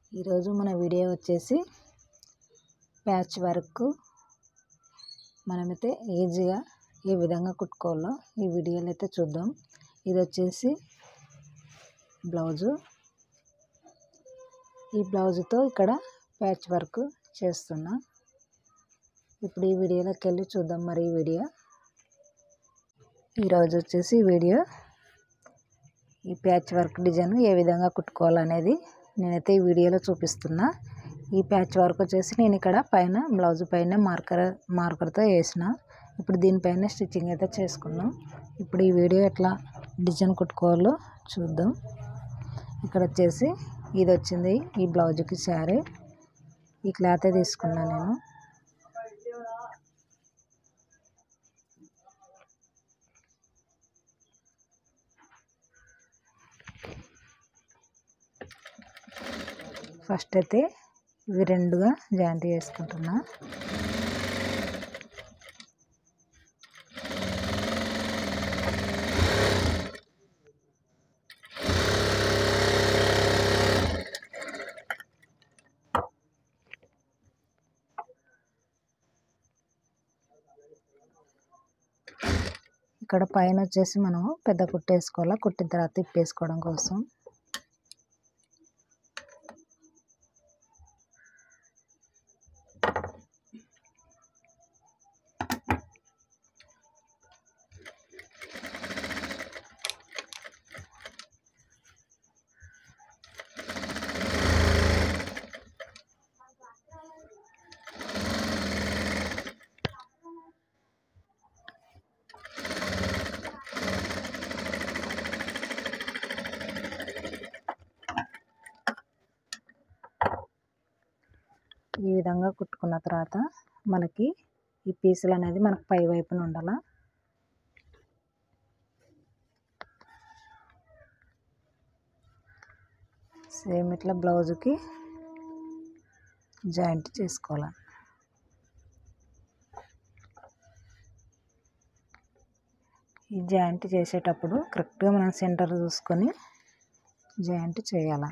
ఈరోజు మన వీడియో వచ్చేసి ప్యాచ్ వర్క్ మనమైతే ఈజీగా ఏ విధంగా కుట్టుకోవాలో ఈ వీడియోలో అయితే చూద్దాం ఇది వచ్చేసి బ్లౌజు ఈ బ్లౌజుతో ఇక్కడ ప్యాచ్ వర్క్ చేస్తున్నా ఇప్పుడు ఈ వీడియోలోకి వెళ్ళి చూద్దాం మరి ఈ వీడియో ఈరోజు వచ్చేసి వీడియో ఈ ప్యాచ్ వర్క్ డిజైన్ ఏ విధంగా కుట్టుకోవాలనేది నేనైతే ఈ వీడియోలో చూపిస్తున్నా ఈ ప్యాచ్ వర్క్ వచ్చేసి నేను ఇక్కడ పైన బ్లౌజ్ పైన మార్కర్ మార్కర్తో వేసిన ఇప్పుడు దీనిపైన స్టిచ్చింగ్ అయితే చేసుకున్నాం ఇప్పుడు ఈ వీడియో ఎట్లా డిజైన్ కుట్టుకోవాలో చూద్దాం ఇక్కడ వచ్చేసి ఇది వచ్చింది ఈ బ్లౌజ్కి శారీ ఈ క్లాత్ తీసుకున్నా నేను ఫస్ట్ అయితే ఇవి రెండుగా జాయింట్ చేసుకుంటున్నా ఇక్కడ పైన వచ్చేసి మనం పెద్ద కుట్టు వేసుకోవాలా కుట్టిన తర్వాత తిప్పేసుకోవడం కోసం ఈ విధంగా కుట్టుకున్న తర్వాత మనకి ఈ పీసులు అనేది మనకు పై వైపున ఉండాల సేమ్ ఇట్లా బ్లౌజ్కి జాయింట్ చేసుకోవాలి ఈ జాయింట్ చేసేటప్పుడు కరెక్ట్గా మనం సెంటర్ చూసుకొని జాయింట్ చేయాలి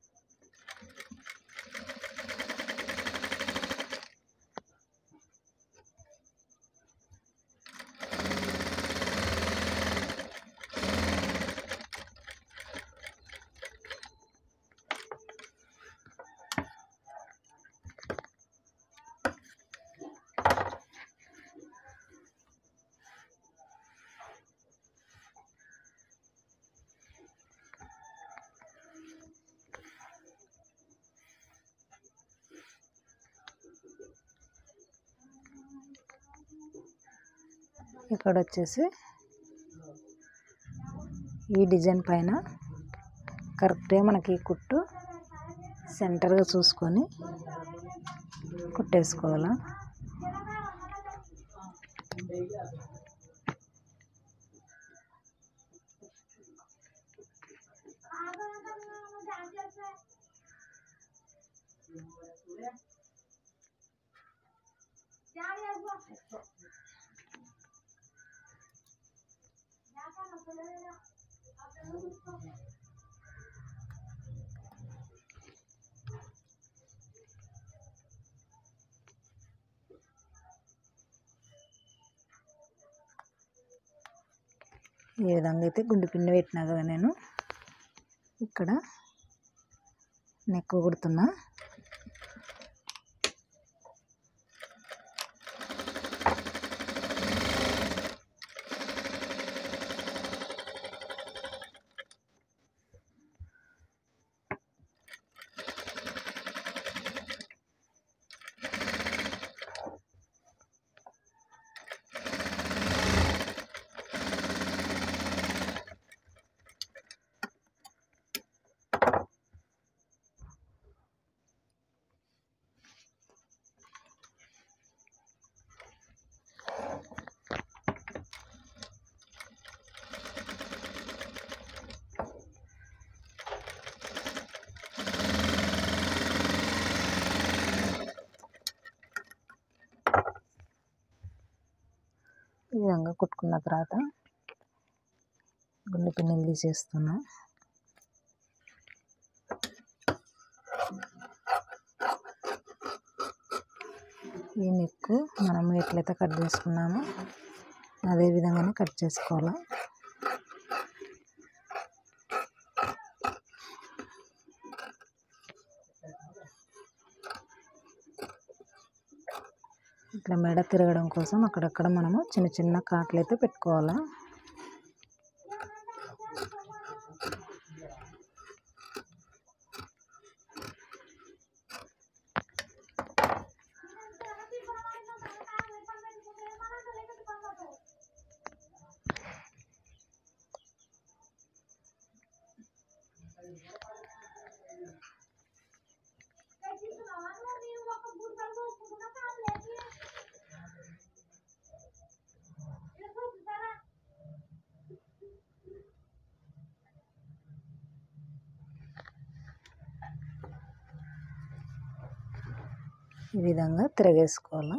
ఇక్కడ వచ్చేసి ఈ డిజైన్ పైన కరెక్ట్గా మనకి కుట్టు సెంటర్గా చూసుకొని కుట్టేసుకోవాలా ఈ విధంగా అయితే గుండు పిండి పెట్టినా కదా నేను ఇక్కడ నెక్ కుడుతున్నా ఈ విధంగా కుట్టుకున్న తర్వాత గుండె పిన్నెలు తీసేస్తున్నా ఈ నెక్ మనం ఎట్లయితే కట్ చేసుకున్నామో అదే విధంగానే కట్ చేసుకోవాలి ఇట్లా మెడ తిరగడం కోసం అక్కడక్కడ మనము చిన్న చిన్న కాట్లు అయితే పెట్టుకోవాలి ఈ విధంగా తిరగేసుకోవాలి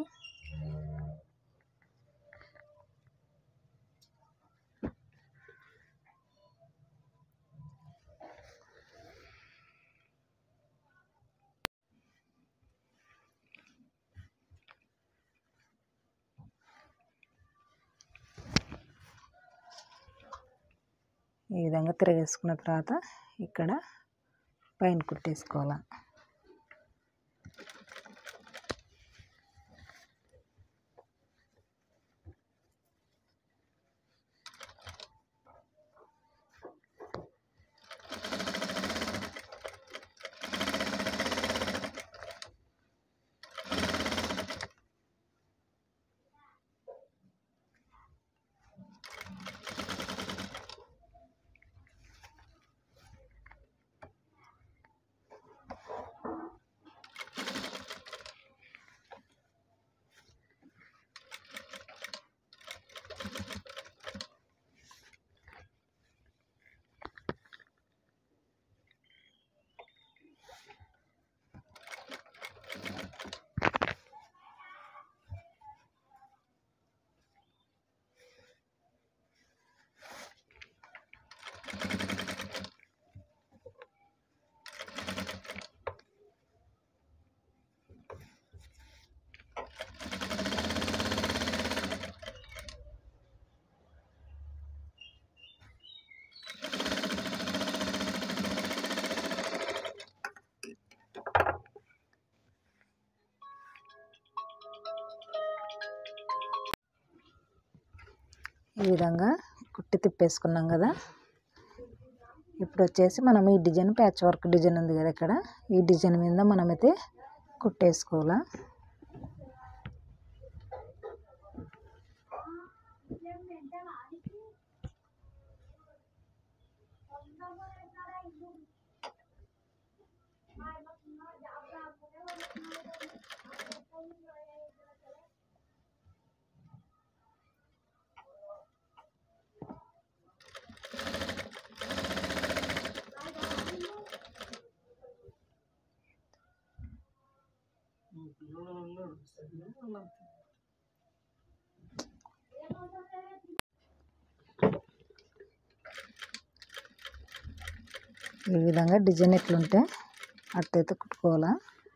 ఈ విధంగా తిరగేసుకున్న తర్వాత ఇక్కడ పైన కుట్టేసుకోవాలి ఈ విధంగా కుట్టి తిప్పేసుకున్నాం కదా ఇప్పుడు వచ్చేసి మనం ఈ డిజైన్ ప్యాచ్ వర్క్ డిజైన్ ఉంది కదా ఇక్కడ ఈ డిజైన్ మీద మనమైతే కుట్టేసుకోవాలా ఈ విధంగా డిజైన్ ఎట్లుంటే అట్టయితే కుట్టుకోవాలా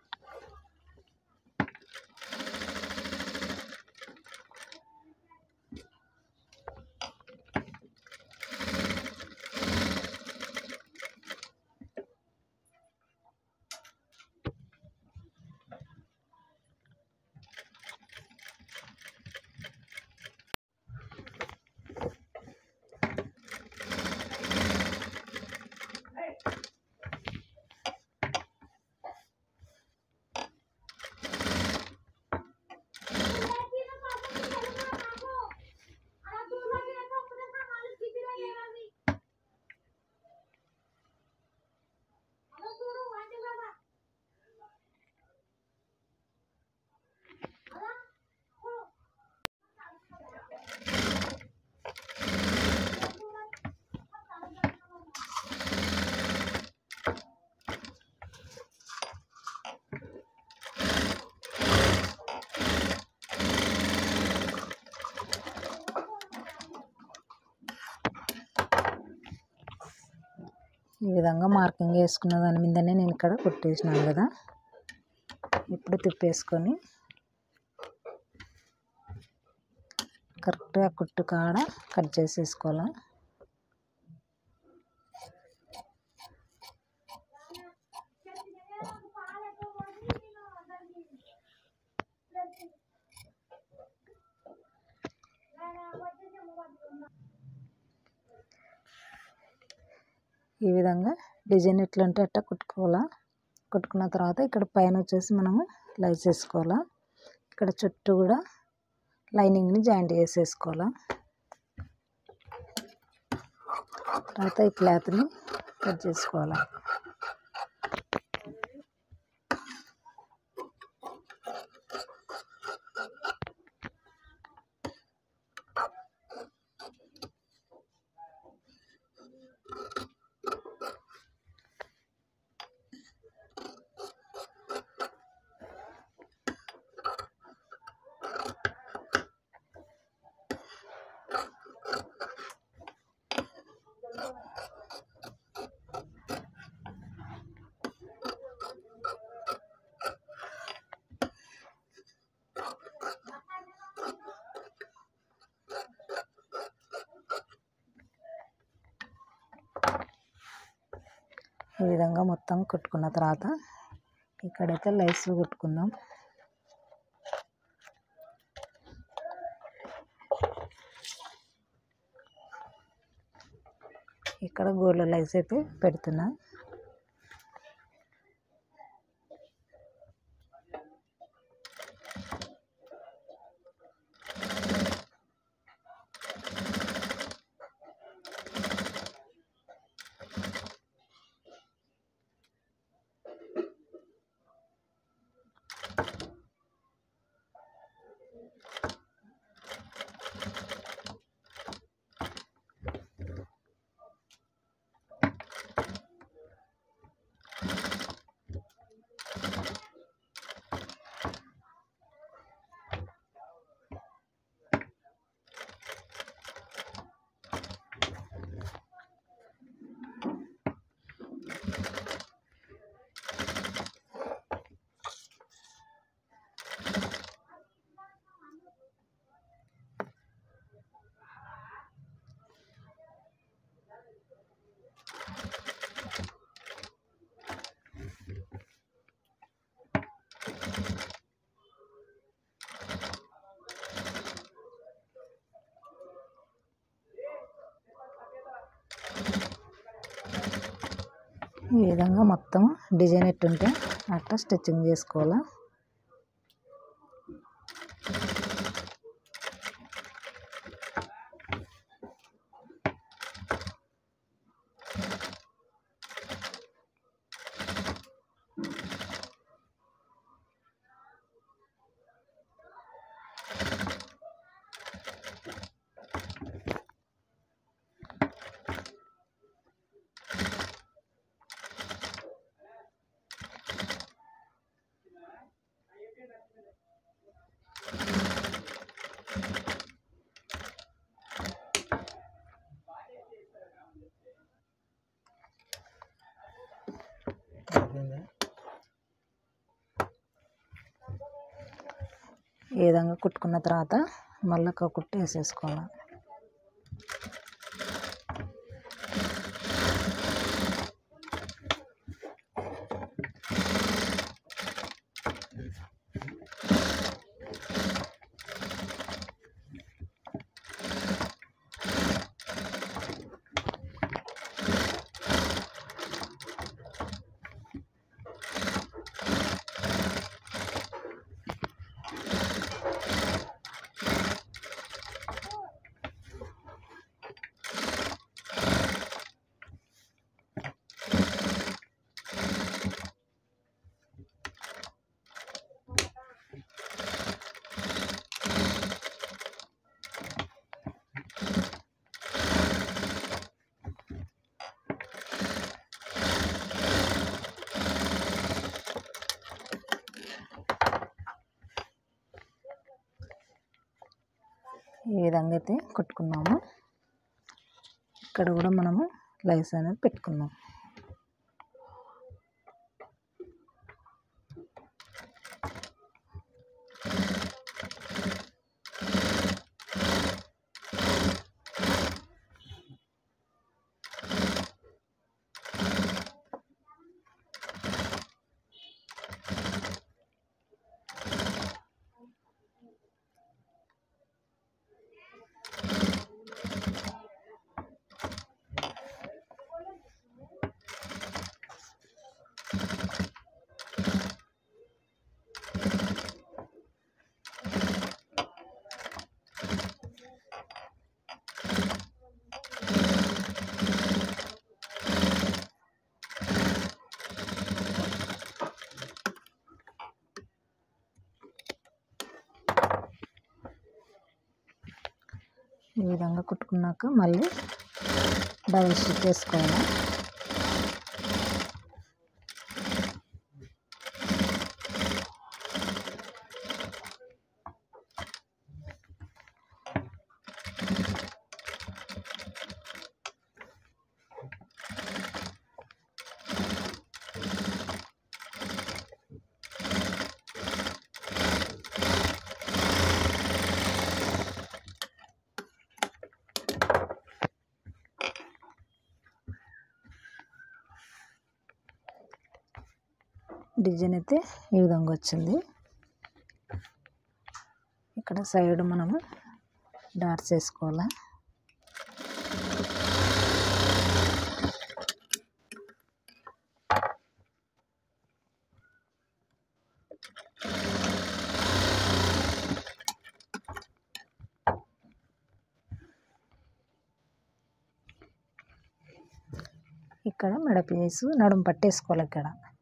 ఈ విధంగా మార్కింగ్ వేసుకున్న దాని మీదనే నేను ఇక్కడ కుట్టేసినాను కదా ఇప్పుడు తిప్పేసుకొని కరెక్ట్గా కుట్టు కాడ కట్ చేసేసుకోవాలి ఈ విధంగా డిజైన్ ఎట్లంటే అట్లా కుట్టుకోవాలా కుట్టుకున్న తర్వాత ఇక్కడ పైన వచ్చేసి మనము లైస్ వేసుకోవాలా ఇక్కడ చుట్టూ కూడా లైనింగ్ని జాయింట్ చేసేసుకోవాలా తర్వాత ఈ క్లాత్ని కట్ చేసుకోవాలా ఈ విధంగా మొత్తం కుట్టుకున్న తర్వాత ఇక్కడైతే లైస్ కుట్టుకుందాం ఇక్కడ గోళ్ళ లైస్ అయితే పెడుతున్నా ఈ విధంగా మొత్తం డిజైన్ ఎట్టుంటే అట్లా స్టిచ్చింగ్ చేసుకోవాలా ఈ విధంగా కుట్టుకున్న తర్వాత మళ్ళీ ఒక కుట్టు వేసేసుకోవాలి ఈ విధంగా అయితే కుట్టుకున్నాము ఇక్కడ కూడా మనము లైస్ అనేది పెట్టుకుందాం ఈ విధంగా కుట్టుకున్నాక మళ్ళీ డబుల్ స్టిచ్ వేసుకోవాలి డిజైన్ అయితే ఈ విధంగా వచ్చింది ఇక్కడ సైడ్ మనము డాట్స్ వేసుకోవాలి ఇక్కడ మెడ పీసు నడుము పట్టేసుకోవాలి ఇక్కడ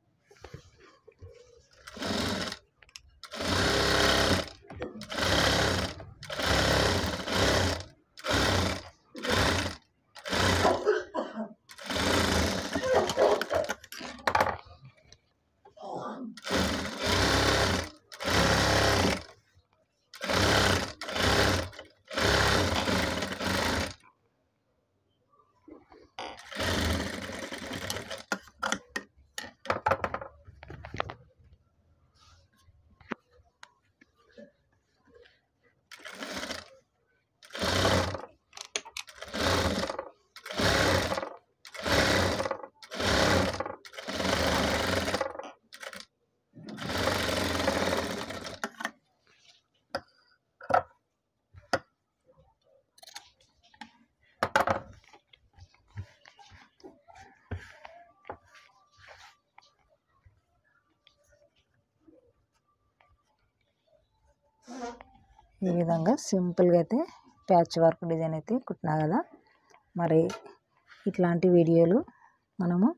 ఈ విధంగా సింపుల్గా అయితే ప్యాచ్ వర్క్ డిజైన్ అయితే కుట్టినా కదా మరి ఇట్లాంటి వీడియోలు మనము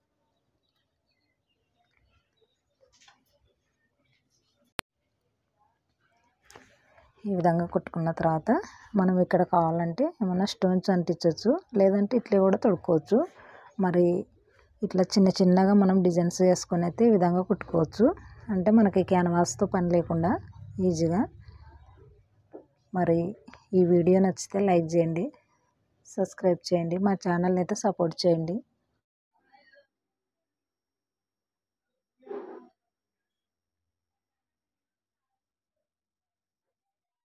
ఈ విధంగా కుట్టుకున్న తర్వాత మనం ఇక్కడ కావాలంటే ఏమైనా స్టోన్స్ అంటించవచ్చు లేదంటే ఇట్లా కూడా తొడుక్కోవచ్చు మరి ఇట్లా చిన్న చిన్నగా మనం డిజైన్స్ వేసుకొని అయితే ఈ విధంగా కుట్టుకోవచ్చు అంటే మనకి క్యాన్వాస్తో పని లేకుండా ఈజీగా మరి ఈ వీడియో నచ్చితే లైక్ చేయండి సబ్స్క్రైబ్ చేయండి మా ఛానల్ని అయితే సపోర్ట్ చేయండి